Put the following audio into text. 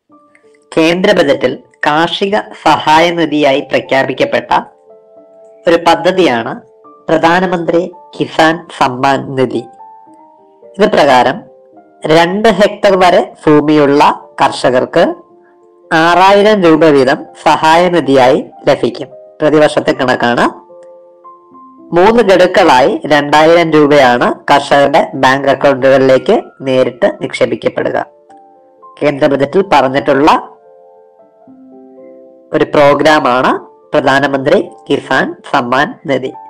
കേന്ദ്ര ബജറ്റിൽ കാർഷിക സഹായ നിധിയായി പ്രഖ്യാപിക്കപ്പെട്ട ഒരു പദ്ധതിയാണ് പ്രധാനമന്ത്രി കിസാൻ സമ്മാൻ നിധി ഇത് പ്രകാരം രണ്ട് ഹെക്ടർ വരെ ഭൂമിയുള്ള കർഷകർക്ക് ആറായിരം രൂപ വീതം സഹായ നിധിയായി ലഭിക്കും പ്രതിവർഷത്തെ കണക്കാണ് മൂന്ന് ഗഡുക്കളായി രണ്ടായിരം രൂപയാണ് കർഷകരുടെ ബാങ്ക് അക്കൗണ്ടുകളിലേക്ക് നേരിട്ട് നിക്ഷേപിക്കപ്പെടുക കേന്ദ്ര ബജറ്റിൽ പറഞ്ഞിട്ടുള്ള ഒരു പ്രോഗ്രാമാണ് പ്രധാനമന്ത്രി കിസാൻ സമ്മാൻ നിധി